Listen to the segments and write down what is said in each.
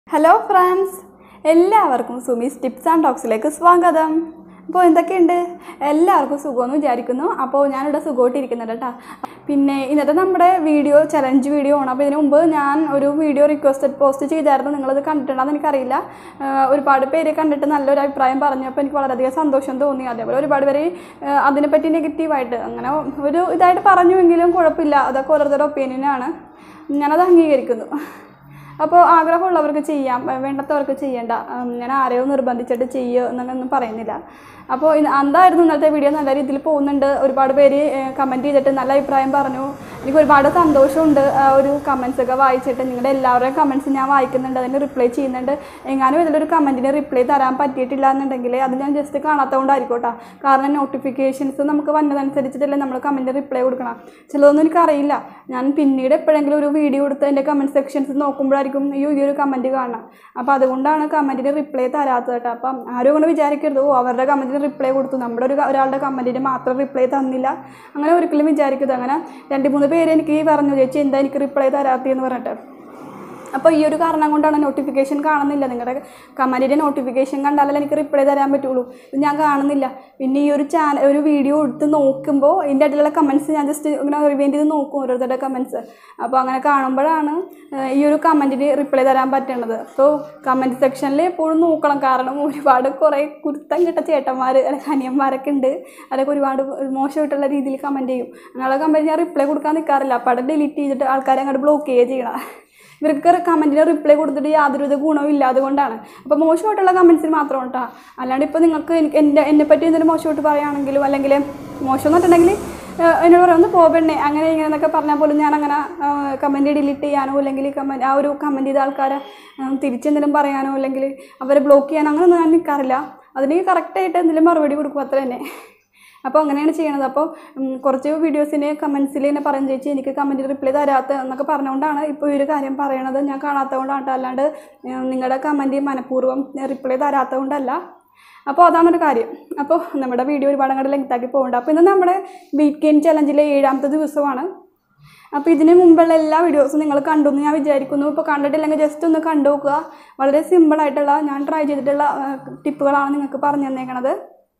Hello friends എല്ലാവർക്കും Sumi's tips and ടോക്സിലേക്ക് സ്വാഗതം അപ്പോൾ എന്തൊക്കെയുണ്ട് എല്ലാവർക്കും സുഖമെന്ന് വിചാരിക്കുന്നു അപ്പോൾ ഞാനിവിടെ സുഖമായിട്ടിരിക്കുന്നുണ്ട് കേട്ടോ പിന്നെ ഇന്നത്തെ നമ്മുടെ വീഡിയോ ചലഞ്ച് വീഡിയോ ആണ് അപ്പോൾ ഇതിനു മുമ്പ് ഞാൻ ഒരു വീഡിയോ റിക്വസ്റ്റഡ് പോസ്റ്റ് ചെയ്തായിരുന്നു നിങ്ങളത് കണ്ടിട്ടുണ്ടെന്ന് എനിക്കറിയില്ല ആഹ് ഒരുപാട് പേര് കണ്ടിട്ട് നല്ലൊരു അഭിപ്രായം പറഞ്ഞപ്പോൾ എനിക്ക് വളരെയധികം സന്തോഷം തോന്നി അതേപോലെ ഒരുപാട് പേര് ആഹ് അതിനെപ്പറ്റി നെഗറ്റീവായിട്ട് അങ്ങനെ ഒരു ഇതായിട്ട് പറഞ്ഞുവെങ്കിലും കുഴപ്പമില്ല അതൊക്കെ ഓരോരുത്തരുടെ ഒപ്പീനിയനാണ് ഞാനത് അംഗീകരിക്കുന്നു അപ്പോൾ ആഗ്രഹമുള്ളവർക്ക് ചെയ്യാം വേ- വേണ്ടാത്തവർക്ക് ചെയ്യേണ്ട ഉം, ഞാൻ ആരെയും നിർബന്ധിച്ചിട്ട് ചെയ്യുക എന്നൊന്നും പറയുന്നില്ല അപ്പോൾ ഇത് എന്തായിരുന്നു ഇന്നത്തെ വീഡിയോ നല്ല രീതിയിൽ പോകുന്നുണ്ട് ഒരുപാട് പേര് കമൻറ്റ് ചെയ്തിട്ട് നല്ല അഭിപ്രായം പറഞ്ഞു എനിക്ക് ഒരുപാട് സന്തോഷമുണ്ട് ആ ഒരു കമൻസ് ഒക്കെ വായിച്ചിട്ട് നിങ്ങളുടെ എല്ലാവരുടെയും കമൻസ് ഞാൻ വായിക്കുന്നുണ്ട് അതിന് റിപ്ലൈ ചെയ്യുന്നുണ്ട് എങ്ങാനും ഇതിലൊരു കമൻറ്റിന് റിപ്ലൈ തരാൻ പറ്റിയിട്ടില്ല എന്നുണ്ടെങ്കിൽ അത് ഞാൻ ജസ്റ്റ് കാണാത്തതുകൊണ്ടായിരിക്കും കേട്ടോ കാരണം നോട്ടിഫിക്കേഷൻസ് നമുക്ക് വന്നതനുസരിച്ചിട്ടല്ലേ നമ്മൾ കമൻറ്റ് റിപ്ലൈ കൊടുക്കണം ചിലതൊന്നും എനിക്കറിയില്ല ഞാൻ പിന്നീട് എപ്പോഴെങ്കിലും ഒരു വീഡിയോ എടുത്ത് എൻ്റെ കമൻറ്റ് സെക്ഷൻസ് നോക്കുമ്പോഴായിരിക്കും ഈ ഈ ഒരു കമൻറ്റ് കാണാം അപ്പോൾ അതുകൊണ്ടാണ് കമൻറ്റിന് റിപ്ലൈ തരാത്തത് കേട്ടോ അപ്പം ആരും അങ്ങനെ വിചാരിക്കരുത് ഓ അവരുടെ കമൻറ്റിന് റിപ്ലൈ കൊടുത്തു നമ്മുടെ ഒരു ഒരാളുടെ കമൻറ്റിന് മാത്രം റിപ്ലൈ തന്നില്ല അങ്ങനെ ഒരിക്കലും വിചാരിക്കരുത് അങ്ങനെ രണ്ട് മൂന്ന് പേര് എനിക്ക് പറഞ്ഞു ചേച്ചി എന്താ എനിക്ക് റിപ്ലൈ തരാത്തതെന്ന് പറഞ്ഞിട്ട് അപ്പോൾ ഈ ഒരു കാരണം കൊണ്ടാണ് നോട്ടിഫിക്കേഷൻ കാണുന്നില്ല നിങ്ങളുടെ കമൻറ്റിൻ്റെ നോട്ടിഫിക്കേഷൻ കണ്ടാലേ എനിക്ക് റിപ്ലൈ തരാൻ പറ്റുള്ളൂ ഇത് ഞാൻ കാണുന്നില്ല പിന്നെ ഈ ഒരു ചാനൽ ഒരു വീഡിയോ എടുത്ത് നോക്കുമ്പോൾ ഇതിൻ്റെ ഇടയിലുള്ള കമൻറ്റ്സ് ഞാൻ ജസ്റ്റ് ഇങ്ങനെ റിവൈൻഡ് ചെയ്ത് നോക്കും ഓരോരുത്തരുടെ കമൻറ്റ്സ് അപ്പോൾ അങ്ങനെ കാണുമ്പോഴാണ് ഏഹ്, ഈ ഒരു കമൻറ്റിന് റിപ്ലൈ തരാൻ പറ്റുന്നത് അപ്പോൾ കമൻറ്റ് സെക്ഷനിൽ എപ്പോഴും നോക്കണം കാരണം ഒരുപാട് കുറേ കുരുത്തം കിട്ട ചേട്ടന്മാർ അല്ലെങ്കിൽ അനിയന്മാരൊക്കെ ഉണ്ട് അതൊക്കെ ഒരുപാട് മോശമായിട്ടുള്ള രീതിയിൽ കമൻറ്റ് ചെയ്യും അങ്ങനെയുള്ള കമൻറ്റ് ഞാൻ റിപ്ലൈ കൊടുക്കാൻ നിൽക്കാറില്ല അപ്പോൾ അവിടെ ഡിലീറ്റ് ചെയ്തിട്ട് ആൾക്കാരെ അങ്ങോട്ട് ബ്ലോക്ക് ചെയ്യുക ചെയ്യണം ഇവർക്ക് കമൻറ്റിന് റിപ്ലൈ കൊടുത്തിട്ട് യാതൊരുവിധ ഗുണവും ഇല്ല അതുകൊണ്ടാണ് അപ്പോൾ മോശമായിട്ടുള്ള കമൻസിന് മാത്രം കേട്ടോ അല്ലാണ്ട് ഇപ്പോൾ നിങ്ങൾക്ക് എനിക്ക് എൻ്റെ എന്നെ പറ്റി എന്തെങ്കിലും മോശമായിട്ട് പറയുകയാണെങ്കിലും അല്ലെങ്കിൽ മോശം എന്ന് പറഞ്ഞിട്ടുണ്ടെങ്കിൽ ഏഹ് എന്നോട് പറയാം ഒന്ന് പോകണേ അങ്ങനെ ഇങ്ങനെ എന്നൊക്കെ പറഞ്ഞാൽ പോലും ഞാൻ അങ്ങനെ കമൻറ്റ് ഡിലീറ്റ് ചെയ്യാനോ അല്ലെങ്കിൽ കമൻറ്റ് ആ ഒരു കമൻറ്റ് ചെയ്ത ആൾക്കാരെ ഏഹ് തിരിച്ചെന്തെങ്കിലും പറയാനോ അല്ലെങ്കിൽ അവരെ ബ്ലോക്ക് ചെയ്യാനോ അങ്ങനെയൊന്നും ഞാൻ നിൽക്കാറില്ല അതിന് കറക്റ്റായിട്ട് എന്തെങ്കിലും മറുപടി കൊടുക്കും അത്ര തന്നെ അപ്പോൾ അങ്ങനെയാണ് ചെയ്യണത് അപ്പോൾ ഉം, കുറച്ച് വീഡിയോസിന് കമൻസിൽ ഇങ്ങനെ പറയും ചേച്ചി എനിക്ക് കമൻറ്റ് റിപ്ലൈ തരാത്ത എന്നൊക്കെ പറഞ്ഞുകൊണ്ടാണ് ഇപ്പോൾ ഈ ഒരു കാര്യം പറയണത് ഞാൻ കാണാത്തതുകൊണ്ടാണ് ട്ടോ. അല്ലാണ്ട് ഉം, നിങ്ങളുടെ കമൻറ്റ് മനഃപൂർവ്വം റിപ്ലൈ തരാത്തതുകൊണ്ടല്ല അപ്പോൾ അതാണൊരു കാര്യം അപ്പോൾ നമ്മുടെ വീഡിയോ ഒരുപാട് അങ്ങോട്ട് ലെങ്താക്കി പോകണ്ട അപ്പോൾ ഇന്ന് നമ്മുടെ വെയിറ്റ് ഗെയിൻ ചലഞ്ചിലെ ഏഴാമത്തെ ദിവസമാണ് അപ്പോൾ ഇതിന് മുമ്പുള്ള എല്ലാ വീഡിയോസും നിങ്ങൾ കണ്ടു എന്ന് ഞാൻ വിചാരിക്കുന്നു ഇപ്പോൾ കണ്ടിട്ടില്ലെങ്കിൽ ജസ്റ്റ് ഒന്ന് കണ്ടു നോക്കുക വളരെ സിമ്പിളായിട്ടുള്ള ഞാൻ ട്രൈ ചെയ്തിട്ടുള്ള ടിപ്പുകളാണ് നിങ്ങൾക്ക് പറഞ്ഞു തന്നേക്കണത്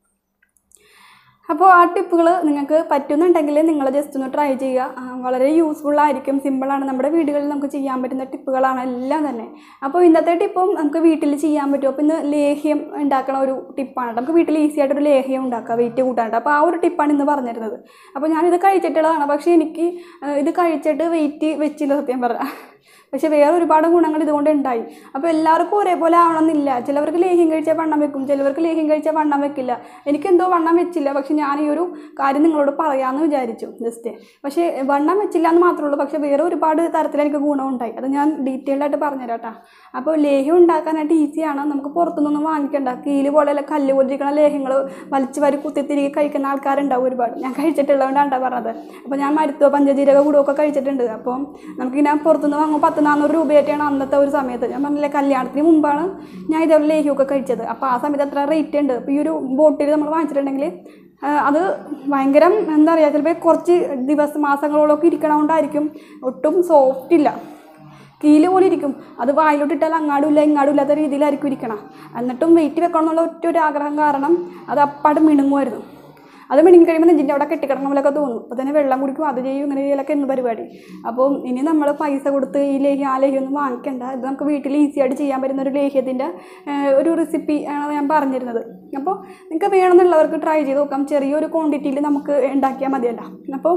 അപ്പോൾ ആ ടിപ്പുകൾ നിങ്ങൾക്ക് പറ്റുന്നുണ്ടെങ്കിൽ നിങ്ങൾ ജസ്റ്റ് ഒന്ന് ട്രൈ ചെയ്യുക ആ, വളരെ യൂസ്ഫുൾ ആയിരിക്കും സിമ്പിളാണ് നമ്മുടെ വീടുകളിൽ നമുക്ക് ചെയ്യാൻ പറ്റുന്ന ടിപ്പുകളാണ് എല്ലാം തന്നെ അപ്പോൾ ഇന്നത്തെ ടിപ്പും നമുക്ക് വീട്ടിൽ ചെയ്യാൻ പറ്റും അപ്പോൾ ഇന്ന് ലേഹ്യം ഉണ്ടാക്കണ ഒരു ടിപ്പാണ് നമുക്ക് വീട്ടിൽ ഈസി ആയിട്ടൊരു ലേഹ്യം ഉണ്ടാക്കുക വെയിറ്റ് കൂട്ടാണ്ട് അപ്പോൾ ആ ഒരു ടിപ്പാണ് ഇന്ന് പറഞ്ഞിരുന്നത് അപ്പോൾ ഞാനിത് കഴിച്ചിട്ടുള്ളതാണ് പക്ഷേ എനിക്ക് ആ, ഇത് കഴിച്ചിട്ട് വെയിറ്റ് വെച്ചില്ല സത്യം പറഞ്ഞാൽ പക്ഷെ വേറെ ഒരുപാട് ഗുണങ്ങൾ ഇതുകൊണ്ട് ഉണ്ടായി അപ്പോൾ എല്ലാവർക്കും ഒരേപോലെ ആവണമെന്നില്ല ചിലവർക്ക് ലേഹ്യം കഴിച്ചാൽ വണ്ണം വെക്കും ചിലവർക്ക് ലേഹ്യം കഴിച്ചാൽ വണ്ണം വെക്കില്ല എനിക്കെന്തോ വണ്ണം വെച്ചില്ല പക്ഷെ ഞാൻ ഈ ഒരു കാര്യം നിങ്ങളോട് പറയാമെന്ന് വിചാരിച്ചു ജസ്റ്റ് പക്ഷേ വണ്ണം വെച്ചില്ല എന്ന് മാത്രമേ ഉള്ളൂ പക്ഷേ വേറെ ഒരുപാട് തരത്തിൽ എനിക്ക് ഗുണം ഉണ്ടായി അത് ഞാൻ ഡീറ്റെയിൽഡ് ആയിട്ട് പറഞ്ഞുതരാം കേട്ടോ അപ്പോൾ ലേഹ്യം ഉണ്ടാക്കാനായിട്ട് ഈസിയാണ് നമുക്ക് പുറത്തുനിന്നൊന്നും വാങ്ങിക്കണ്ട കീല് പോലെയല്ല കല്ല് പോലെ ഇരിക്കുന്ന ലേഹ്യങ്ങൾ വലിച്ച് വരി കുത്തിത്തിരികെ കഴിക്കുന്ന ആൾക്കാരുണ്ടാവും ഒരുപാട് ഞാൻ കഴിച്ചിട്ടുള്ളതുകൊണ്ടാണ് കേട്ടോ പറഞ്ഞത് അപ്പോൾ ഞാൻ മരുത്തോ പഞ്ചജീരക ഗുടമൊക്കെ കഴിച്ചിട്ടുണ്ട് അപ്പോൾ നമുക്കിങ്ങനെ പുറത്തുനിന്ന് വാങ്ങുമ്പോൾ പത്ത് നാനൂറ് രൂപയായിട്ടാണ് അന്നത്തെ ഒരു സമയത്ത് ഞാൻ പറഞ്ഞില്ലേ കല്യാണത്തിന് മുമ്പാണ് ഞാൻ ഇതേപോലെ ലേഹ്യമൊക്കെ കഴിച്ചത് അപ്പോൾ ആ സമയത്ത് അത്ര റേറ്റ് ഉണ്ട് അപ്പോൾ ഈ ഒരു ബോട്ടിൽ നമ്മൾ വാങ്ങിച്ചിട്ടുണ്ടെങ്കിൽ ആ, അത് ഭയങ്കര എന്താ പറയുക ചിലപ്പോൾ കുറച്ച് ദിവസം മാസങ്ങളോളമൊക്കെ ഇരിക്കണതുകൊണ്ടായിരിക്കും ഒട്ടും സോഫ്റ്റ് ഇല്ല കീല് പോലെ ഇരിക്കും അത് വായിലോട്ടിട്ടാൽ അങ്ങാടും ഇല്ല ഇങ്ങാടും ഇല്ലാത്ത രീതിയിലായിരിക്കും ഇരിക്കണം എന്നിട്ടും വെയിറ്റ് വെക്കണം എന്നുള്ള ഒറ്റ ഒരു ആഗ്രഹം കാരണം അത് അപ്പാട് മിണുങ്ങുമായിരുന്നു അത് മിണുങ്ങി കഴിയുമ്പോൾ നെഞ്ചിൻ്റെ അവിടെ കെട്ടിക്കിടക്കണ പോലെയൊക്കെ തോന്നും അപ്പോൾ തന്നെ വെള്ളം കുടിക്കും അത് ചെയ്യും ഇങ്ങനെ ചെയ്യലൊക്കെ എന്ന് പരിപാടി അപ്പോൾ ഇനി നമ്മൾ പൈസ കൊടുത്ത് ഈ ലേഹ്യം ആ ലേഹ്യം ഒന്നും വാങ്ങിക്കണ്ട ഇത് നമുക്ക് വീട്ടിൽ ഈസി ആയിട്ട് ചെയ്യാൻ പറ്റുന്ന ഒരു ലേഹ്യത്തിൻ്റെ ഏഹ്, ഒരു റെസിപ്പി ആണ് ഞാൻ പറഞ്ഞിരുന്നത് അപ്പോൾ നിങ്ങൾക്ക് വേണമെന്നുള്ളവർക്ക് ട്രൈ ചെയ്ത് നോക്കാം ചെറിയൊരു ക്വാണ്ടിറ്റിയിൽ നമുക്ക് ഉണ്ടാക്കിയാൽ മതിയല്ല അപ്പോൾ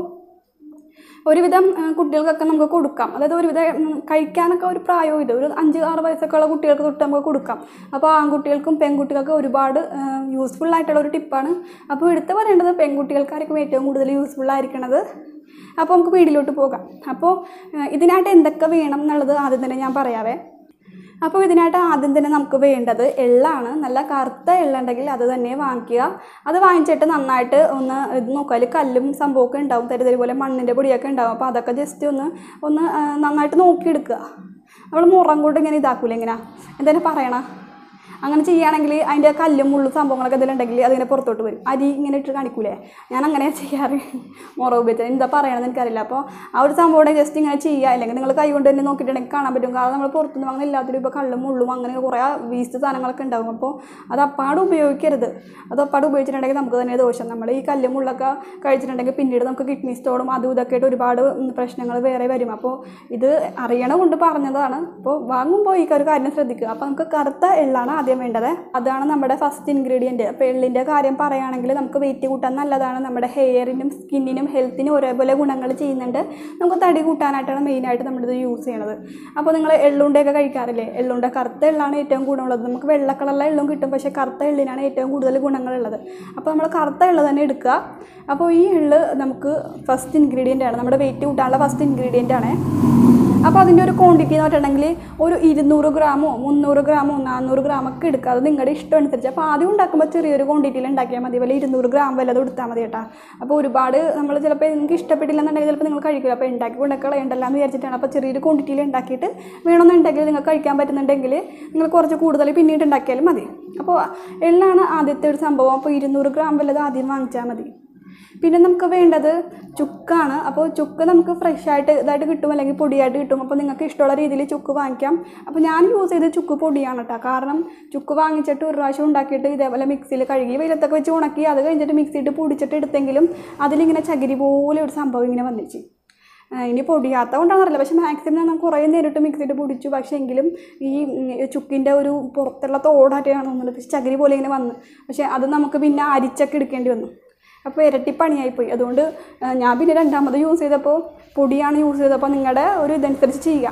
ഒരുവിധം ആ, കുട്ടികൾക്കൊക്കെ നമുക്ക് കൊടുക്കാം അതായത് ഒരുവിധം ഉം, കഴിക്കാനൊക്കെ ഒരു പ്രായവും ഇത് ഒരു അഞ്ച് ആറ് വയസ്സൊക്കെ ഉള്ള കുട്ടികൾക്ക് തൊട്ട് നമുക്ക് കൊടുക്കാം അപ്പോൾ ആൺകുട്ടികൾക്കും പെൺകുട്ടികൾക്കും ഒരുപാട് യൂസ്ഫുൾ ആയിട്ടുള്ള ഒരു ടിപ്പാണ് അപ്പോൾ എടുത്ത് പറയേണ്ടത് പെൺകുട്ടികൾക്കായിരിക്കും ഏറ്റവും കൂടുതൽ യൂസ്ഫുൾ ആയിരിക്കണത് അപ്പോൾ നമുക്ക് വീട്ടിലോട്ട് പോകാം അപ്പോൾ ആ, ഇതിനായിട്ട് എന്തൊക്കെ വേണം എന്നുള്ളത് ആദ്യം തന്നെ ഞാൻ പറയാവേ അപ്പോൾ ഇതിനായിട്ട് ആദ്യം തന്നെ നമുക്ക് വേണ്ടത് എള്ളാണ് നല്ല കറുത്ത എള്ളുണ്ടെങ്കിൽ അത് തന്നെ വാങ്ങിക്കുക അത് വാങ്ങിച്ചിട്ട് നന്നായിട്ട് ഒന്ന് ഇത് നോക്കുക അതിൽ കല്ലും സംഭവമൊക്കെ ഉണ്ടാവും തരുതരി പോലെ മണ്ണിൻ്റെ പൊടിയൊക്കെ ഉണ്ടാവും അപ്പോൾ അതൊക്കെ ജസ്റ്റ് ഒന്ന് ഒന്ന് ആ, നന്നായിട്ട് നോക്കിയെടുക്കുക നമ്മൾ മുറം കൊണ്ട് ഇങ്ങനെ ഇതാക്കൂല ഇങ്ങനെ എന്തെങ്കിലും പറയണ അങ്ങനെ ചെയ്യുകയാണെങ്കിൽ അതിൻ്റെ കല്ലും മുള്ളും സംഭവങ്ങളൊക്കെ എന്തെങ്കിലും ഉണ്ടെങ്കിൽ അതിങ്ങനെ പുറത്തോട്ട് വരും അരി ഇങ്ങനെ ഇട്ട് കാണിക്കൂലേ ഞാൻ അങ്ങനെയാണ് ചെയ്യാറ് മുറ ഉപയോഗിച്ചത് എന്താ പറയണമെന്ന് എനിക്കറിയില്ല അപ്പോൾ ആ ഒരു സംഭവം ജസ്റ്റ് ഇങ്ങനെ ചെയ്യുക അല്ലെങ്കിൽ നിങ്ങൾ കൈ കൊണ്ട് തന്നെ നോക്കിയിട്ടുണ്ടെങ്കിൽ കാണാൻ പറ്റും കാരണം നമ്മൾ പുറത്തുനിന്ന് വാങ്ങുന്ന എല്ലാത്തിലും ഇപ്പോൾ കള്ളും മുള്ളും അങ്ങനെ കുറേ വേസ്റ്റ് സാധനങ്ങളൊക്കെ ഉണ്ടാകും അപ്പോൾ അത് അപ്പാട് ഉപയോഗിക്കരുത് അത് അപ്പാട് ഉപയോഗിച്ചിട്ടുണ്ടെങ്കിൽ നമുക്ക് തന്നെ ദോഷം നമ്മൾ ഈ കല്ലും മുള്ളൊക്കെ കഴിച്ചിട്ടുണ്ടെങ്കിൽ പിന്നീട് നമുക്ക് കിഡ്നി സ്റ്റോണും അതും ഇതൊക്കെ ആയിട്ട് ഒരുപാട് പ്രശ്നങ്ങൾ വേറെ വരും അപ്പോൾ ഇത് അറിയണ കൊണ്ട് പറഞ്ഞതാണ് അപ്പോൾ വാങ്ങുമ്പോൾ ഈ ഒരു കാര്യം ശ്രദ്ധിക്കുക അപ്പോൾ നമുക്ക് കറുത്ത എള്ളാണ് ആദ്യം വേണ്ടത് അതാണ് നമ്മുടെ ഫസ്റ്റ് ഇൻഗ്രീഡിയൻറ്റ് അപ്പോൾ എള്ളിൻ്റെ കാര്യം പറയുകയാണെങ്കിൽ നമുക്ക് വെയിറ്റ് കൂട്ടാൻ നല്ലതാണ് നമ്മുടെ ഹെയറിനും സ്കിന്നിനും ഹെൽത്തിനും ഒരേപോലെ ഗുണങ്ങൾ ചെയ്യുന്നുണ്ട് നമുക്ക് തടി കൂട്ടാനായിട്ടാണ് മെയിനായിട്ട് നമ്മളിത് യൂസ് ചെയ്യണത് അപ്പോൾ നിങ്ങൾ എള്ളുണ്ടയൊക്കെ കഴിക്കാറില്ലേ എള്ളുണ്ട കറുത്ത എള്ളാണ് ഏറ്റവും ഗുണമുള്ളത് നമുക്ക് വെള്ള കളറിലെ എള്ളും കിട്ടും പക്ഷേ കറുത്ത എള്ളിനാണ് ഏറ്റവും കൂടുതൽ ഗുണങ്ങളുള്ളത് അപ്പോൾ നമ്മൾ കറുത്ത എള്ള് തന്നെ എടുക്കുക അപ്പോൾ ഈ എള്ള് നമുക്ക് ഫസ്റ്റ് ഇൻഗ്രീഡിയൻ്റ് ആണ് നമ്മുടെ വെയിറ്റ് കൂട്ടാനുള്ള ഫസ്റ്റ് ഇൻഗ്രീഡിയൻ്റ് ആണ് അപ്പോൾ അതിൻ്റെ ഒരു ക്വാണ്ടിറ്റി എന്ന് പറഞ്ഞിട്ടുണ്ടെങ്കിൽ ഒരു ഇരുന്നൂറ് ഗ്രാമോ മുന്നൂറ് ഗ്രാമോ നാനൂറ് ഗ്രാമൊക്കെ എടുക്കുക അത് നിങ്ങളുടെ ഇഷ്ടം അനുസരിച്ച് അപ്പോൾ ആദ്യം ഉണ്ടാക്കുമ്പോൾ ചെറിയൊരു ക്വാണ്ടിറ്റിയിൽ ഉണ്ടാക്കിയാൽ മതി വല്ല ഇരുന്നൂറ് ഗ്രാം വല്ലതും എടുത്താൽ മതി കേട്ടോ അപ്പോൾ ഒരുപാട് നമ്മൾ ചിലപ്പോൾ നിങ്ങൾക്ക് ഇഷ്ടപ്പെട്ടില്ലെന്നുണ്ടെങ്കിൽ ചിലപ്പോൾ നിങ്ങൾ കഴിക്കില്ല അപ്പോൾ ഉണ്ടാക്കി കൊണ്ട് കളയണ്ടല്ലോ എന്ന് വിചാരിച്ചിട്ടാണ് അപ്പോൾ ചെറിയൊരു ക്വാണ്ടിറ്റിയിൽ ഉണ്ടാക്കിയിട്ട് വേണമെന്നുണ്ടെങ്കിൽ നിങ്ങൾക്ക് കഴിക്കാൻ പറ്റുന്നുണ്ടെങ്കിൽ നിങ്ങൾ കുറച്ച് കൂടുതൽ പിന്നീട് ഉണ്ടാക്കിയാലും മതി അപ്പോൾ എള്ളാണ് ആദ്യത്തെ ഒരു സംഭവം അപ്പോൾ ഇരുന്നൂറ് ഗ്രാം വല്ലതും ആദ്യം വാങ്ങിച്ചാൽ മതി പിന്നെ നമുക്ക് വേണ്ടത് ചുക്കാണ് അപ്പോൾ ചുക്ക് നമുക്ക് ഫ്രഷ് ആയിട്ട് ഇതായിട്ട് കിട്ടും അല്ലെങ്കിൽ പൊടിയായിട്ട് കിട്ടും അപ്പോൾ നിങ്ങൾക്ക് ഇഷ്ടമുള്ള രീതിയിൽ ചുക്ക് വാങ്ങിക്കാം അപ്പോൾ ഞാൻ യൂസ് ചെയ്ത് ചുക്ക് പൊടിയാണ് കേട്ടോ കാരണം ചുക്ക് വാങ്ങിച്ചിട്ട് ഒരു പ്രാവശ്യം ഉണ്ടാക്കിയിട്ട് ഇതേപോലെ മിക്സിയിൽ കഴുകി വെയിലത്തൊക്കെ വെച്ച് ഉണക്കി അത് കഴിഞ്ഞിട്ട് മിക്സിയിട്ട് പൊടിച്ചിട്ട് എടുത്തെങ്കിലും അതിലിങ്ങനെ ചകിരി പോലെ ഒരു സംഭവം ഇങ്ങനെ വന്നിച്ച് ആ, ഇനി പൊടിയാത്ത കൊണ്ടാണെന്നറിയില്ല പക്ഷേ മാക്സിമം ഞാൻ കുറേ നേരിട്ട് മിക്സിയിട്ട് പൊടിച്ചു പക്ഷേ എങ്കിലും ഈ ഉം, ചുക്കിൻ്റെ ഒരു പുറത്തുള്ള തോടായിട്ടാണ് തോന്നുന്നത് പക്ഷേ ചകിരി പോലെ ഇങ്ങനെ വന്നു പക്ഷേ അത് നമുക്ക് പിന്നെ അരിച്ചൊക്കെ എടുക്കേണ്ടി വന്നു അപ്പോൾ ഇരട്ടി പണിയായിപ്പോയി അതുകൊണ്ട് ആ, ഞാൻ പിന്നെ രണ്ടാമത് യൂസ് ചെയ്തപ്പോൾ പൊടിയാണ് യൂസ് ചെയ്തപ്പോൾ നിങ്ങളുടെ ഒരു ഇതനുസരിച്ച് ചെയ്യുക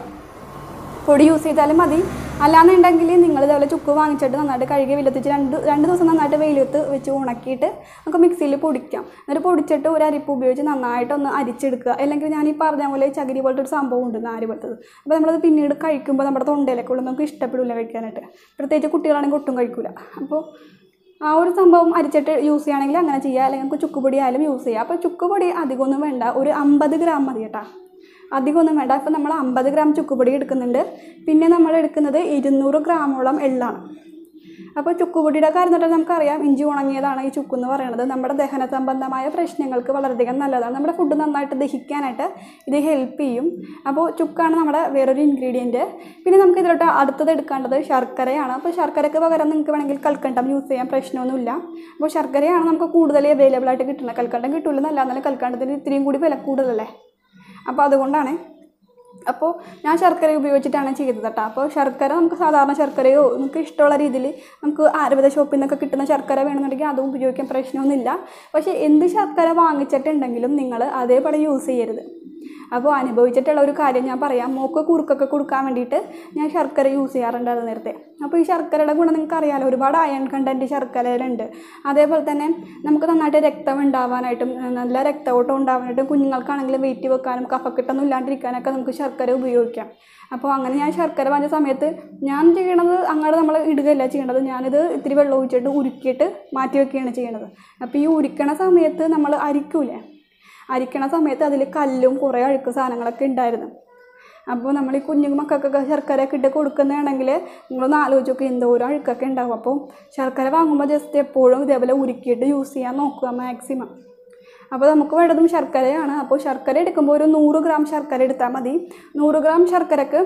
പൊടി യൂസ് ചെയ്താലും മതി അല്ലാന്നുണ്ടെങ്കിൽ നിങ്ങൾ ഇതേപോലെ ചുക്ക് വാങ്ങിച്ചിട്ട് നന്നായിട്ട് കഴുകി വെയിലത്തിച്ച് രണ്ട് രണ്ട് ദിവസം നന്നായിട്ട് വെയിലത്ത് വെച്ച് ഉണക്കിയിട്ട് നമുക്ക് മിക്സിയിൽ പൊടിക്കാം എന്നിട്ട് പൊടിച്ചിട്ട് ഒരു അരിപ്പ് ഉപയോഗിച്ച് നന്നായിട്ടൊന്ന് അരിച്ചെടുക്കുക അല്ലെങ്കിൽ ഞാൻ ഈ പറഞ്ഞ പോലെ ചകിരി പോലത്തെ ഒരു സംഭവം ഉണ്ട് നാര് പോലത്തത് അപ്പോൾ നമ്മളത് പിന്നീട് കഴിക്കുമ്പോൾ നമ്മുടെ തൊണ്ടയിലൊക്കെ ഉള്ള നമുക്ക് ഇഷ്ടപ്പെടില്ല കഴിക്കാനായിട്ട് പ്രത്യേകിച്ച് കുട്ടികളാണെങ്കിൽ ഒട്ടും കഴിക്കില്ല അപ്പോൾ ആ ഒരു സംഭവം അരിച്ചിട്ട് യൂസ് ചെയ്യുകയാണെങ്കിൽ അങ്ങനെ ചെയ്യുക അല്ലെങ്കിൽ നമുക്ക് ചുക്കുപൊടി ആയാലും യൂസ് ചെയ്യാം അപ്പോൾ ചുക്കുപൊടി അധികമൊന്നും വേണ്ട ഒരു അമ്പത് ഗ്രാം മതി കേട്ടോ അധികമൊന്നും വേണ്ട ഇപ്പം നമ്മൾ അമ്പത് ഗ്രാം ചുക്കുപൊടി എടുക്കുന്നുണ്ട് പിന്നെ നമ്മൾ എടുക്കുന്നത് ഇരുന്നൂറ് ഗ്രാമോളം എള്ളാണ് അപ്പോൾ ചുക്കുപൊടിയുടെ കാര്യം തൊട്ട് നമുക്കറിയാം ഇഞ്ചി ഉണങ്ങിയതാണ് ഈ ചുക്ക് എന്ന് പറയുന്നത് നമ്മുടെ ദഹന സംബന്ധമായ പ്രശ്നങ്ങൾക്ക് വളരെയധികം നല്ലതാണ് നമ്മുടെ ഫുഡ് നന്നായിട്ട് ദഹിക്കാനായിട്ട് ഇത് ഹെൽപ്പ് ചെയ്യും അപ്പോൾ ചുക്കാണ് നമ്മുടെ വേറൊരു ഇൻഗ്രീഡിയൻറ്റ് പിന്നെ നമുക്ക് ഇതിലോട്ട് അടുത്തത് എടുക്കേണ്ടത് ശർക്കരയാണ് അപ്പോൾ ശർക്കരയ്ക്ക് പകരം നിങ്ങൾക്ക് വേണമെങ്കിൽ കൽക്കണ്ടം യൂസ് ചെയ്യാൻ പ്രശ്നമൊന്നുമില്ല അപ്പോൾ ശർക്കരയാണ് നമുക്ക് കൂടുതൽ അവൈലബിൾ ആയിട്ട് കിട്ടുന്നത് കൽക്കണ്ടം കിട്ടില്ലെന്നല്ല എന്നാലും കൽക്കണ്ടത്തിന് ഇത്രയും കൂടി വില കൂടുതലല്ലേ അപ്പോൾ അതുകൊണ്ടാണ് അപ്പോൾ ഞാൻ ശർക്കര ഉപയോഗിച്ചിട്ടാണ് ചെയ്തത് കേട്ടോ അപ്പോൾ ശർക്കര നമുക്ക് സാധാരണ ശർക്കരയോ നമുക്ക് ഇഷ്ടമുള്ള രീതിയിൽ നമുക്ക് ആയുർവേദ ഷോപ്പിൽ നിന്നൊക്കെ കിട്ടുന്ന ശർക്കര വേണമെന്നുണ്ടെങ്കിൽ അതും ഉപയോഗിക്കാൻ പ്രശ്നമൊന്നുമില്ല പക്ഷേ എന്ത് ശർക്കര വാങ്ങിച്ചിട്ടുണ്ടെങ്കിലും നിങ്ങൾ അതേപടി യൂസ് ചെയ്യരുത് അപ്പോൾ അനുഭവിച്ചിട്ടുള്ള ഒരു കാര്യം ഞാൻ പറയാം മോക്ക് കുറുക്കൊക്കെ കൊടുക്കാൻ വേണ്ടിയിട്ട് ഞാൻ ശർക്കര യൂസ് ചെയ്യാറുണ്ടായിരുന്നു നേരത്തെ അപ്പോൾ ഈ ശർക്കരയുടെ ഗുണം നിങ്ങൾക്ക് അറിയാമല്ലോ ഒരുപാട് അയൺ കണ്ടൻറ്റ് ശർക്കരയിലുണ്ട് അതേപോലെ തന്നെ നമുക്ക് നന്നായിട്ട് രക്തം ഉണ്ടാവാനായിട്ടും നല്ല രക്തഓട്ടം ഉണ്ടാവാനായിട്ടും കുഞ്ഞുങ്ങൾക്കാണെങ്കിലും വെയിറ്റ് വെക്കാനും കഫക്കെട്ടൊന്നും ഇല്ലാണ്ടിരിക്കാനൊക്കെ നമുക്ക് ശർക്കര ഉപയോഗിക്കാം അപ്പോൾ അങ്ങനെ ഞാൻ ശർക്കര വാങ്ങിയ സമയത്ത് ഞാൻ ചെയ്യണത് അങ്ങോട്ട് നമ്മൾ ഇടുകയല്ല ചെയ്യണത് ഞാനിത് ഇത്തിരി വെള്ളം ഒഴിച്ചിട്ട് ഉരുക്കിയിട്ട് മാറ്റി വെക്കുകയാണ് ചെയ്യണത് അപ്പോൾ ഈ ഉരുക്കണ സമയത്ത് നമ്മൾ അരിക്കൂലേ അരിക്കണ സമയത്ത് അതിൽ കല്ലും കുറേ അഴുക്ക് സാധനങ്ങളൊക്കെ ഉണ്ടായിരുന്നു അപ്പോൾ നമ്മൾ ഈ കുഞ്ഞു മക്കൾക്കൊക്കെ ശർക്കരയൊക്കെ ഇട്ട് കൊടുക്കുന്നതാണെങ്കിൽ നിങ്ങളൊന്ന് ആലോചിച്ച് നോക്കുക എന്തോരം അഴുക്കൊക്കെ ഉണ്ടാവും അപ്പോൾ ശർക്കര വാങ്ങുമ്പോൾ ജസ്റ്റ് എപ്പോഴും ഇതേപോലെ ഉരുക്കിയിട്ട് യൂസ് ചെയ്യാൻ നോക്കുക മാക്സിമം അപ്പോൾ നമുക്ക് വേണ്ടതും ശർക്കരയാണ് അപ്പോൾ ശർക്കര എടുക്കുമ്പോൾ ഒരു നൂറ് ഗ്രാം ശർക്കര എടുത്താൽ മതി നൂറ് ഗ്രാം ശർക്കരക്ക്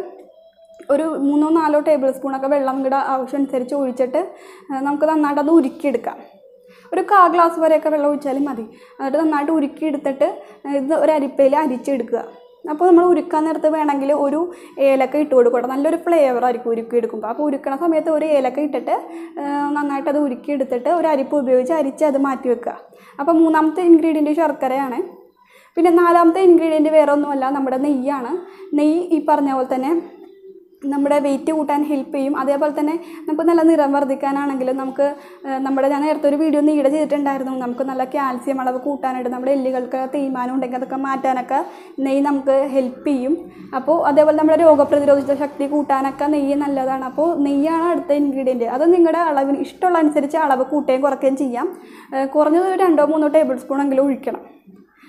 ഒരു മൂന്നോ നാലോ ടേബിൾ സ്പൂണൊക്കെ വെള്ളം കൂടെ ആവശ്യമനുസരിച്ച് ഒഴിച്ചിട്ട് ആ, നമുക്ക് നന്നായിട്ട് അത് ഉരുക്കിയെടുക്കാം ഒരു കാ ഗ്ലാസ് വരെയൊക്കെ വെള്ളം ഒഴിച്ചാലും മതി എന്നിട്ട് നന്നായിട്ട് ഉരുക്കി എടുത്തിട്ട് ഇത് ഒരു അരിപ്പയിൽ അരിച്ചെടുക്കുക അപ്പോൾ നമ്മൾ ഉരുക്കാൻ നേരത്ത് വേണമെങ്കിൽ ഒരു ഏലക്ക ഇട്ട് കൊടുക്കണം നല്ലൊരു ഫ്ലേവർ ആയിരിക്കും ഉരുക്കി എടുക്കുമ്പോൾ അപ്പോൾ ഉരുക്കണ സമയത്ത് ഒരു ഏലക്ക ഇട്ടിട്ട് ആ, നന്നായിട്ട് അത് ഉരുക്കി എടുത്തിട്ട് ഒരു അരിപ്പ് ഉപയോഗിച്ച് അരിച്ച് അത് മാറ്റി വെക്കുക അപ്പോൾ മൂന്നാമത്തെ ഇൻഗ്രീഡിയൻറ്റ് ശർക്കരയാണ് പിന്നെ നാലാമത്തെ ഇൻഗ്രീഡിയൻറ്റ് വേറെ ഒന്നുമല്ല നമ്മുടെ നെയ്യാണ് നെയ്യ് ഈ പറഞ്ഞ പോലെ തന്നെ നമ്മുടെ വെയിറ്റ് കൂട്ടാൻ ഹെൽപ്പ് ചെയ്യും അതേപോലെ തന്നെ നമുക്ക് നല്ല നിറം വർദ്ധിക്കാനാണെങ്കിലും നമുക്ക് ആ, നമ്മുടെ ഞാൻ നേരത്തെ ഒരു വീഡിയോ നീടെ ചെയ്തിട്ടുണ്ടായിരുന്നു നമുക്ക് നല്ല കാൽസ്യം അളവ് കൂട്ടാനായിട്ട് നമ്മുടെ എല്ലുകൾക്ക് തേയ്മാനം ഉണ്ടെങ്കിൽ അതൊക്കെ മാറ്റാനൊക്കെ നെയ്യ് നമുക്ക് ഹെൽപ്പ് ചെയ്യും അപ്പോൾ അതേപോലെ നമ്മുടെ രോഗപ്രതിരോധ ശക്തി കൂട്ടാനൊക്കെ നെയ്യ് നല്ലതാണ് അപ്പോൾ നെയ്യാണ് അടുത്ത ഇൻഗ്രീഡിയൻറ്റ് അത് നിങ്ങളുടെ അളവിന് ഇഷ്ടമുള്ള അനുസരിച്ച് അളവ് കൂട്ടുകയും കുറയ്ക്കുകയും ചെയ്യാം ആ, കുറഞ്ഞത് ഒരു രണ്ടോ മൂന്നോ ടേബിൾ സ്പൂണെങ്കിലും ഒഴിക്കണം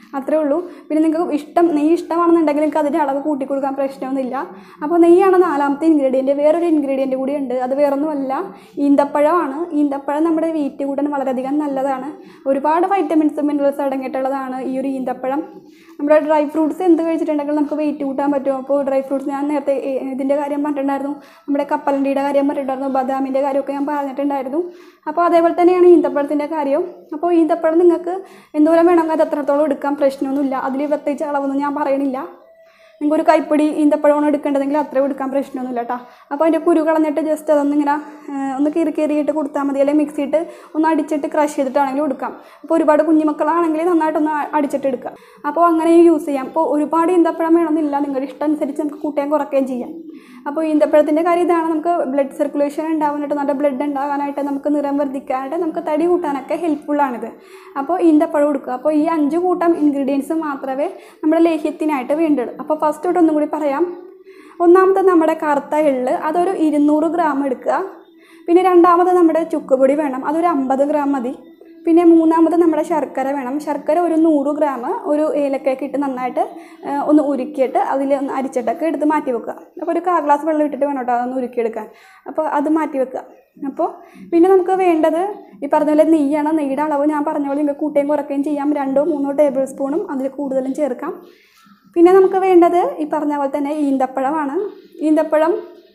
അത്രേ ഉള്ളൂ പിന്നെ നിങ്ങൾക്ക് ഇഷ്ടം നെയ്യ് ഇഷ്ടമാണെന്നുണ്ടെങ്കിൽ നിങ്ങൾക്ക് അതിൻ്റെ അളവ് കൂട്ടി കൊടുക്കാൻ പ്രശ്നമൊന്നുമില്ല അപ്പോൾ നെയ്യാണ് നാലാമത്തെ ഇൻഗ്രീഡിയൻറ്റ് വേറൊരു ഇൻഗ്രീഡിയൻറ്റ് കൂടി ഉണ്ട് അത് വേറൊന്നുമല്ല ഈന്തപ്പഴമാണ് ഈന്തപ്പഴം നമ്മുടെ വെയിറ്റ് കൂട്ടാൻ വളരെയധികം നല്ലതാണ് ഒരുപാട് വൈറ്റമിൻസ് മിനറൽസ് അടങ്ങിയിട്ടുള്ളതാണ് ഈ ഒരു ഈന്തപ്പഴം നമ്മുടെ ഡ്രൈ ഫ്രൂട്ട്സ് എന്ത് കഴിച്ചിട്ടുണ്ടെങ്കിൽ നമുക്ക് വെയിറ്റ് കൂട്ടാൻ പറ്റും അപ്പോൾ ഡ്രൈ ഫ്രൂട്ട്സ് ഞാൻ നേരത്തെ ഈ- ഇതിൻ്റെ കാര്യം പറഞ്ഞിട്ടുണ്ടായിരുന്നു നമ്മുടെ കപ്പലണ്ടിയുടെ കാര്യം പറഞ്ഞിട്ടുണ്ടായിരുന്നു ബദാമിൻ്റെ കാര്യമൊക്കെ ഞാൻ പറഞ്ഞിട്ടുണ്ടായിരുന്നു അപ്പോൾ അതേപോലെ തന്നെയാണ് ഈന്തപ്പഴത്തിൻ്റെ കാര്യം അപ്പോൾ ഈന്തപ്പഴം നിങ്ങൾക്ക് എന്തോരം വേണമെങ്കിൽ അത് എത്രത്തോളം എടുക്കാൻ പ്രശ്നമൊന്നുമില്ല അതിൽ പ്രത്യേകിച്ച് അളവൊന്നും ഞാൻ പറയണില്ല നിങ്ങൾക്ക് ഒരു കൈപ്പൊടി ഈന്തപ്പഴമാണ് എടുക്കേണ്ടതെങ്കിൽ അത്രയും എടുക്കാൻ പ്രശ്നമൊന്നുമില്ല കേട്ടോ അപ്പോൾ അതിൻ്റെ കുരു കളഞ്ഞിട്ട് ജസ്റ്റ് അതൊന്നിങ്ങനെ ആ, ഒന്ന് കീറി കീറിയിട്ട് കൊടുത്താൽ മതി അല്ലെങ്കിൽ മിക്സിയിട്ട് ഒന്ന് അടിച്ചിട്ട് ക്രഷ് ചെയ്തിട്ടാണെങ്കിലും എടുക്കാം അപ്പോൾ ഒരുപാട് കുഞ്ഞുമക്കളാണെങ്കിൽ നന്നായിട്ടൊന്ന് അ- അടിച്ചിട്ട് എടുക്കാം അപ്പോൾ അങ്ങനെ യൂസ് ചെയ്യാം അപ്പോൾ ഒരുപാട് ഈന്തപ്പഴം വേണമെന്നില്ല നിങ്ങളുടെ ഇഷ്ടം അനുസരിച്ച് നമുക്ക് കൂട്ടുകയും കുറയ്ക്കുകയും ചെയ്യാം അപ്പോൾ ഈന്തപ്പഴത്തിൻ്റെ കാര്യം ഇതാണ് നമുക്ക് ബ്ലഡ് സർക്കുലേഷൻ ഉണ്ടാവാനായിട്ട് നല്ല ബ്ലഡ് ഉണ്ടാകാനായിട്ട് നമുക്ക് നിറം വർദ്ധിക്കാനായിട്ട് നമുക്ക് തടി കൂട്ടാനൊക്കെ ഹെൽപ്ഫുള്ളാണിത് അപ്പോൾ ഈന്തപ്പഴം കൊടുക്കുക അപ്പോൾ ഈ അഞ്ച് കൂട്ടം ഇൻഗ്രീഡിയൻസ് മാത്രമേ നമ്മുടെ ലേഹ്യത്തിനായിട്ട് വേണ്ടുള്ളൂ അപ്പോൾ ഫസ്റ്റ് തൊട്ട് ഒന്നും കൂടി പറയാം ഒന്നാമത്തെ നമ്മുടെ കറുത്ത എള്ള് അതൊരു ഇരുന്നൂറ് ഗ്രാം എടുക്കുക പിന്നെ രണ്ടാമത് നമ്മുടെ ചുക്കുപൊടി വേണം അതൊരു അമ്പത് ഗ്രാം മതി പിന്നെ മൂന്നാമത് നമ്മുടെ ശർക്കര വേണം ശർക്കര ഒരു നൂറ് ഗ്രാം ഒരു ഏലക്കയൊക്കെ ഇട്ട് നന്നായിട്ട് ആ, ഒന്ന് ഉരുക്കിയിട്ട് അതിൽ ഒന്ന് അരിച്ചിട്ടൊക്കെ എടുത്ത് മാറ്റി വെക്കുക അപ്പോൾ ഒരു കാ ഗ്ലാസ് വെള്ളം ഇട്ടിട്ട് വേണം കേട്ടോ അതൊന്ന് ഉരുക്കിയെടുക്കാൻ അപ്പോൾ അത് മാറ്റി വെക്കുക അപ്പോൾ പിന്നെ നമുക്ക് വേണ്ടത് ഈ പറഞ്ഞ പോലെ നെയ്യാണ് നെയ്യുടെ അളവ് ഞാൻ പറഞ്ഞ പോലെ നിങ്ങൾക്ക് കൂട്ടുകയും കുറയ്ക്കുകയും ചെയ്യാം രണ്ടോ മൂന്നോ ടേബിൾ സ്പൂണും അതിൽ കൂടുതലും ചേർക്കാം പിന്നെ നമുക്ക് വേണ്ടത് ഈ പറഞ്ഞ പോലെ തന്നെ ഈന്തപ്പഴമാണ് ഈന്തപ്പഴം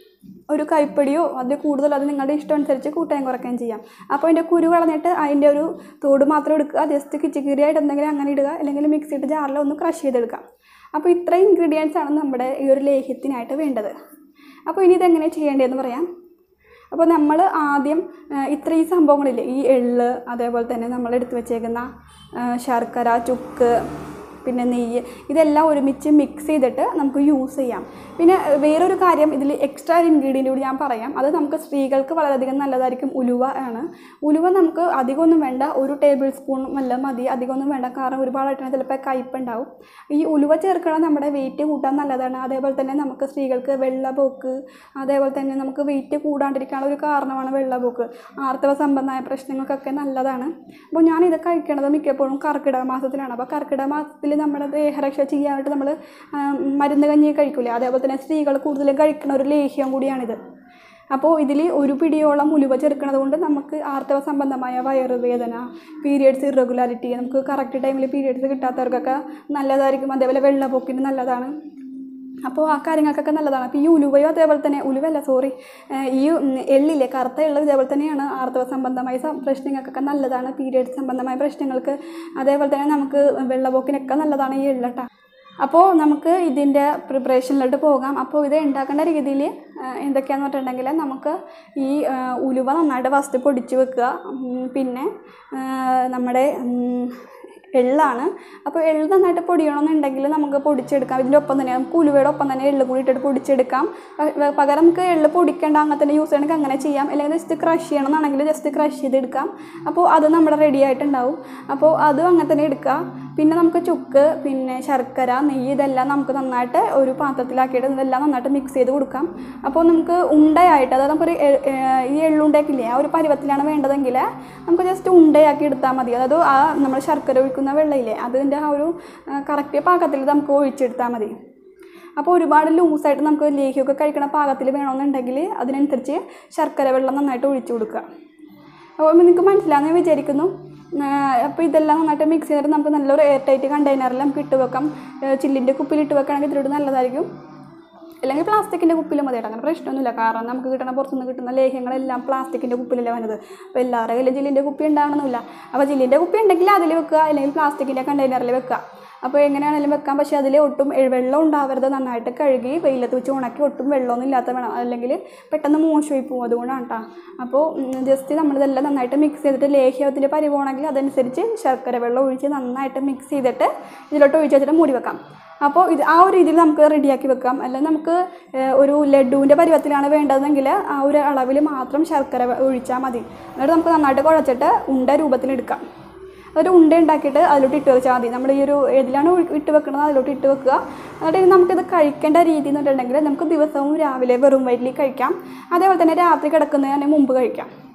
ഒരു കൈപ്പിടിയോ അതിൽ കൂടുതലോ അത് നിങ്ങളുടെ ഇഷ്ടം അനുസരിച്ച് കൂട്ടാൻ കുറയ്ക്കുകയും ചെയ്യാം അപ്പോൾ അതിൻ്റെ കുരു കളഞ്ഞിട്ട് അതിൻ്റെ ഒരു തോട് മാത്രം എടുക്കുക ജസ്റ്റ് കിച്ചിക്കീറിയായിട്ട് എന്തെങ്കിലും അങ്ങനെ ഇടുക അല്ലെങ്കിൽ മിക്സിയിട്ട് ജാറിൽ ഒന്ന് ക്രഷ് ചെയ്തെടുക്കാം അപ്പോൾ ഇത്രയും ഇൻഗ്രീഡിയൻസ് ആണ് നമ്മുടെ ഈ ഒരു ലേഹ്യത്തിനായിട്ട് വേണ്ടത് അപ്പോൾ ഇനി ഇതെങ്ങനെ ചെയ്യേണ്ടതെന്ന് പറയാം അപ്പോൾ നമ്മൾ ആദ്യം ആ, ഇത്രയും സംഭവങ്ങളില്ലേ ഈ എള്ള് അതേപോലെ തന്നെ നമ്മൾ എടുത്തു വെച്ചേക്കുന്ന ആ, ശർക്കര ചുക്ക് പിന്നെ നെയ്യ് ഇതെല്ലാം ഒരുമിച്ച് മിക്സ് ചെയ്തിട്ട് നമുക്ക് യൂസ് ചെയ്യാം പിന്നെ ആ, വേറൊരു കാര്യം ഇതിൽ എക്സ്ട്രാ ഒരു ഇൻഗ്രീഡിയൻ്റ് കൂടി ഞാൻ പറയാം അത് നമുക്ക് സ്ത്രീകൾക്ക് വളരെയധികം നല്ലതായിരിക്കും ഉലുവ ആണ് ഉലുവ നമുക്ക് അധികമൊന്നും വേണ്ട ഒരു ടേബിൾ സ്പൂൺ വല്ല മതി അധികമൊന്നും വേണ്ട കാരണം ഒരുപാടായിട്ട് ചിലപ്പോൾ കയ്പുണ്ടാവും ഈ ഉലുവ ചേർക്കണം നമ്മുടെ വെയിറ്റ് കൂട്ടാൻ നല്ലതാണ് അതേപോലെ തന്നെ നമുക്ക് സ്ത്രീകൾക്ക് വെള്ളപോക്ക് അതേപോലെ തന്നെ നമുക്ക് വെയിറ്റ് കൂടാണ്ടിരിക്കാനുള്ള ഒരു കാരണമാണ് വെള്ളപോക്ക് ആർത്തവ സംബന്ധമായ പ്രശ്നങ്ങൾക്കൊക്കെ നല്ലതാണ് അപ്പോൾ ഞാനിത് കഴിക്കണത് മിക്കപ്പോഴും കർക്കിടക മാസത്തിലാണ് അപ്പോൾ കർക്കിടക മാസത്തിൽ നമ്മുടെ ദേഹരക്ഷ ചെയ്യാനായിട്ട് നമ്മൾ മരുന്ന് കഞ്ഞി കഴിക്കില്ലേ അതേപോലെ തന്നെ സ്ത്രീകൾ കൂടുതലും കഴിക്കുന്ന ഒരു ലേഹ്യം കൂടിയാണിത് അപ്പോൾ ഇതിൽ ഒരു പിടിയോളം ഉലുവ ചേർക്കുന്നത് കൊണ്ട് നമുക്ക് ആർത്തവ സംബന്ധമായ വയറുവേദന പീരിയഡ്സ് ഇറഗുലാരിറ്റി നമുക്ക് കറക്റ്റ് ടൈമിൽ പീരിയഡ്സ് കിട്ടാത്തവർക്കൊക്കെ നല്ലതായിരിക്കും അതേപോലെ വെള്ളപ്പൊക്കിന് നല്ലതാണ് അപ്പോൾ ആ കാര്യങ്ങൾക്കൊക്കെ നല്ലതാണ് അപ്പോൾ ഈ ഉലുവയോ അതേപോലെ തന്നെ ഉലുവല്ല സോറി ഈ ഉം, എള്ളില്ലേ കറുത്ത എള്ള് ഇതേപോലെ തന്നെയാണ് ആർത്തവ സംബന്ധമായ സം- പ്രശ്നങ്ങൾക്കൊക്കെ നല്ലതാണ് പീരിയഡ് സംബന്ധമായ പ്രശ്നങ്ങൾക്ക് അതേപോലെ തന്നെ നമുക്ക് വെള്ളപ്പൊക്കിനൊക്കെ നല്ലതാണ് ഈ എള്ളട്ട അപ്പോൾ നമുക്ക് ഇതിൻ്റെ പ്രിപ്പറേഷനിലോട്ട് പോകാം അപ്പോൾ ഇത് ഉണ്ടാക്കേണ്ട രീതിയിൽ എന്തൊക്കെയാണെന്ന് പറഞ്ഞിട്ടുണ്ടെങ്കിൽ നമുക്ക് ഈ ആ, ഉലുവ നന്നായിട്ട് ഫസ്റ്റ് പൊടിച്ച് വെക്കുക ഉം, പിന്നെ ആ, നമ്മുടെ ഉം, എള്ളാണ് അപ്പോൾ എള്ള് നന്നായിട്ട് പൊടിയണമെന്നുണ്ടെങ്കിൽ നമുക്ക് പൊടിച്ചെടുക്കാം ഇതിൻ്റെ ഒപ്പം തന്നെ നമുക്ക് ഉലുവയുടെ ഒപ്പം തന്നെ എള്ള് കൂടി ഇട്ടിട്ട് പൊടിച്ചെടുക്കാം പ- പകരം നമുക്ക് എള്ള് പൊടിക്കേണ്ട അങ്ങനെ തന്നെ യൂസ് ചെയ്യണമെങ്കിൽ അങ്ങനെ ചെയ്യാം അല്ലെങ്കിൽ ജസ്റ്റ് ക്രഷ് ചെയ്യണമെന്നാണെങ്കിൽ ജസ്റ്റ് ക്രഷ് ചെയ്തെടുക്കാം അപ്പോൾ അത് നമ്മുടെ റെഡി ആയിട്ടുണ്ടാവും അപ്പോൾ അതും അങ്ങനെ തന്നെ എടുക്കുക പിന്നെ നമുക്ക് ചുക്ക് പിന്നെ ശർക്കര നെയ്യ് ഇതെല്ലാം നമുക്ക് നന്നായിട്ട് ഒരു പാത്രത്തിലാക്കിയിട്ട് ഇതെല്ലാം നന്നായിട്ട് മിക്സ് ചെയ്ത് കൊടുക്കാം അപ്പോൾ നമുക്ക് ഉണ്ടയായിട്ട് അതായത് നമുക്കൊരു എ- ഏ- ഈ എള്ളുണ്ടാക്കില്ലേ ആ ഒരു പരുവത്തിലാണ് വേണ്ടതെങ്കിൽ നമുക്ക് ജസ്റ്റ് ഉണ്ടയാക്കി എടുത്താൽ മതി അതായത് ആ നമ്മൾ ശർക്കര ഒഴിക്കുന്ന വെള്ളമില്ലേ അതിൻ്റെ ആ ഒരു കറക്റ്റ് പാകത്തിൽ നമുക്ക് ഒഴിച്ചെടുത്താൽ മതി അപ്പോൾ ഒരുപാട് ലൂസായിട്ട് നമുക്ക് ലേഹ്യമൊക്കെ കഴിക്കണ പാകത്തിൽ വേണമെന്നുണ്ടെങ്കിൽ അതിനനുസരിച്ച് ശർക്കര വെള്ളം നന്നായിട്ട് ഒഴിച്ചു കൊടുക്കുക അപ്പോൾ നിങ്ങൾക്ക് മനസ്സിലാകുന്ന വിചാരിക്കുന്നു അപ്പോൾ ഇതെല്ലാം നന്നായിട്ട് മിക്സ് ചെയ്തിട്ട് നമുക്ക് നല്ലൊരു എയർ ടൈറ്റ് കണ്ടെയ്നറിൽ നമുക്ക് ഇട്ട് വെക്കാം ചില്ലിൻ്റെ കുപ്പിയിൽ ഇട്ട് വെക്കുകയാണെങ്കിൽ ഇതിലൂടെ നല്ലതായിരിക്കും അല്ലെങ്കിൽ പ്ലാസ്റ്റിക്കിൻ്റെ കുപ്പിൽ മതി കേട്ടോ അങ്ങനെ പ്രശ്നമൊന്നുമില്ല കാരണം നമുക്ക് കിട്ടുന്ന പുറത്തുനിന്ന് കിട്ടുന്ന ലേഹ്യങ്ങളെല്ലാം പ്ലാസ്റ്റിക്കിൻ്റെ കുപ്പിലല്ലേ വന്നത് അപ്പോൾ എല്ലാവരുടെ കയ്യിലും ജില്ലിൻ്റെ കുപ്പി ഉണ്ടാകണമെന്നില്ല അപ്പോൾ ജില്ലിൻ്റെ കുപ്പി ഉണ്ടെങ്കിൽ അതിൽ വെക്കുക അല്ലെങ്കിൽ പ്ലാസ്റ്റിക്കിൻ്റെ കണ്ടെയ്നറിൽ വെക്കുക അപ്പോൾ എങ്ങനെയാണെങ്കിലും വെക്കാം പക്ഷേ അതിൽ ഒട്ടും എ- വെള്ളം ഉണ്ടാവരുത് നന്നായിട്ട് കഴുകി വെയിലത്ത് വെച്ച് ഉണക്കി ഒട്ടും വെള്ളമൊന്നും ഇല്ലാത്ത വേണം അല്ലെങ്കിൽ പെട്ടെന്ന് മോശമായി പോകും അതുകൊണ്ടാണ് കേട്ടോ അപ്പോൾ ജസ്റ്റ് നമ്മളിതെല്ലാം നന്നായിട്ട് മിക്സ് ചെയ്തിട്ട് ലേഹ്യത്തിൻ്റെ പരിവാണെങ്കിൽ അതനുസരിച്ച് ശർക്കര വെള്ളം ഒഴിച്ച് നന്നായിട്ട് മിക്സ് ചെയ്തിട്ട് ഇതിലോട്ട് ഒഴിച്ച് വെച്ചിട്ട് മൂടി വെക്കാം അപ്പോൾ ഇത് ആ ഒരു രീതിയിൽ നമുക്ക് റെഡിയാക്കി വെക്കാം അല്ലെങ്കിൽ നമുക്ക് ഏഹ്, ഒരു ലഡുവിൻ്റെ പരുവത്തിലാണ് വേണ്ടതെങ്കിൽ ആ ഒരു അളവിൽ മാത്രം ശർക്കര വെ- ഒഴിച്ചാൽ മതി എന്നിട്ട് നമുക്ക് നന്നായിട്ട് കുഴച്ചിട്ട് ഉണ്ട രൂപത്തിലെടുക്കാം ഒരു ഉണ്ട ഉണ്ടാക്കിയിട്ട് അതിലോട്ട് ഇട്ട് വെച്ചാൽ മതി നമ്മൾ ഈ ഒരു ഏതിലാണ് ഒഴി- ഇട്ട് വെക്കുന്നത് അതിലോട്ട് ഇട്ട് വെക്കുക എന്നിട്ട് ഇനി നമുക്കിത് കഴിക്കേണ്ട രീതി എന്ന് പറഞ്ഞിട്ടുണ്ടെങ്കിൽ നമുക്ക് ദിവസവും രാവിലെ വെറും വയറ്റിൽ കഴിക്കാം അതേപോലെ തന്നെ രാത്രി കിടക്കുന്നതിന് മുമ്പ് കഴിക്കാം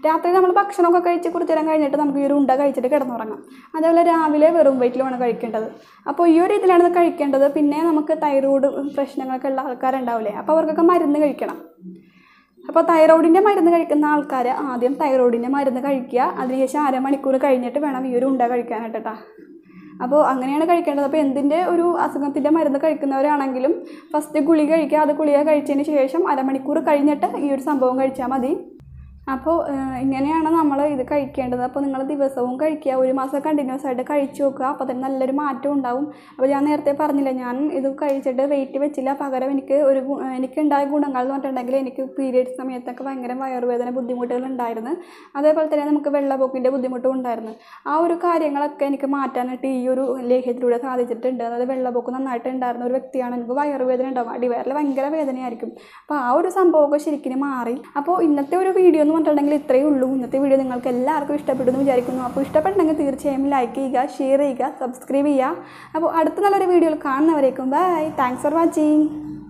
രാത്രി നമ്മൾ ഭക്ഷണമൊക്കെ കഴിച്ച് കുറച്ച് നേരം കഴിഞ്ഞിട്ട് നമുക്ക് ഈ ഒരു ഉണ്ട കഴിച്ചിട്ട് കിടന്നുറങ്ങാം അതേപോലെ രാവിലെ വെറും വയറ്റിൽ വേണം കഴിക്കേണ്ടത് അപ്പോൾ ഈ ഒരു ഇതിലാണ് ഇത് കഴിക്കേണ്ടത് പിന്നെ നമുക്ക് തൈറോയ്ഡ് പ്രശ്നങ്ങളൊക്കെ ഉള്ള ആൾക്കാരുണ്ടാവില്ലേ അപ്പോൾ അവർക്കൊക്കെ മരുന്ന് കഴിക്കണം അപ്പോൾ തൈറോയിഡിൻ്റെ മരുന്ന് കഴിക്കുന്ന ആൾക്കാർ ആദ്യം തൈറോയിഡിൻ്റെ മരുന്ന് കഴിക്കുക അതിനുശേഷം അരമണിക്കൂർ കഴിഞ്ഞിട്ട് വേണം ഈ ഒരു ഉണ്ട കഴിക്കാനായിട്ട് കേട്ടോ അപ്പോൾ അങ്ങനെയാണ് കഴിക്കേണ്ടത് അപ്പോൾ എന്തിൻ്റെ ഒരു അസുഖത്തിൻ്റെ മരുന്ന് കഴിക്കുന്നവരാണെങ്കിലും ഫസ്റ്റ് ഗുളിക കഴിക്കുക അത് ഗുളിക കഴിച്ചതിന് ശേഷം അരമണിക്കൂർ കഴിഞ്ഞിട്ട് ഈ ഒരു സംഭവം കഴിച്ചാൽ മതി അപ്പോൾ ഏഹ്, ഇങ്ങനെയാണ് നമ്മൾ ഇത് കഴിക്കേണ്ടത് അപ്പോൾ നിങ്ങൾ ദിവസവും കഴിക്കുക ഒരു മാസം കണ്ടിന്യൂസ് ആയിട്ട് കഴിച്ചു നോക്കുക അപ്പോൾ അതിന് നല്ലൊരു മാറ്റം ഉണ്ടാവും അപ്പോൾ ഞാൻ നേരത്തെ പറഞ്ഞില്ല ഞാൻ ഇത് കഴിച്ചിട്ട് വെയിറ്റ് വെച്ചില്ല പകരം എനിക്ക് ഒരു ഗു- എനിക്കുണ്ടായ ഗുണങ്ങൾ എന്ന് പറഞ്ഞിട്ടുണ്ടെങ്കിൽ എനിക്ക് പീരിയഡ്സ് സമയത്തൊക്കെ ഭയങ്കര വയറുവേദന ബുദ്ധിമുട്ടുകൾ ഉണ്ടായിരുന്നു അതേപോലെ തന്നെ നമുക്ക് വെള്ളപ്പൊക്കിൻ്റെ ബുദ്ധിമുട്ടും ഉണ്ടായിരുന്നു ആ ഒരു കാര്യങ്ങളൊക്കെ എനിക്ക് മാറ്റാനായിട്ട് ഈ ഒരു ലേഹ്യത്തിലൂടെ സാധിച്ചിട്ടുണ്ട് അതായത് വെള്ളപ്പൊക്കം നന്നായിട്ട് ഉണ്ടായിരുന്ന ഒരു വ്യക്തിയാണ് എനിക്ക് വയറുവേദന ഉണ്ടാവും അടിവയറിൽ ഭയങ്കര വേദനയായിരിക്കും അപ്പോൾ ആ ഒരു സംഭവമൊക്കെ ശരിക്കും മാറി അപ്പോൾ ഇന്നത്തെ ഒരു വീഡിയോ എന്ന് പറഞ്ഞിട്ടുണ്ടെങ്കിൽ ഇത്രയേ ഉള്ളൂ ഇന്നത്തെ വീഡിയോ നിങ്ങൾക്ക് എല്ലാവർക്കും ഇഷ്ടപ്പെട്ടു എന്ന് വിചാരിക്കുന്നു അപ്പോൾ ഇഷ്ടപ്പെട്ടുണ്ടെങ്കിൽ തീർച്ചയായും ലൈക്ക് ചെയ്യുക ഷെയർ ചെയ്യുക സബ്സ്ക്രൈബ് ചെയ്യുക അപ്പോൾ അടുത്ത നല്ലൊരു വീഡിയോയിൽ കാണുന്നവരേക്കും ബൈ താങ്ക്സ് ഫോർ വാച്ചിങ്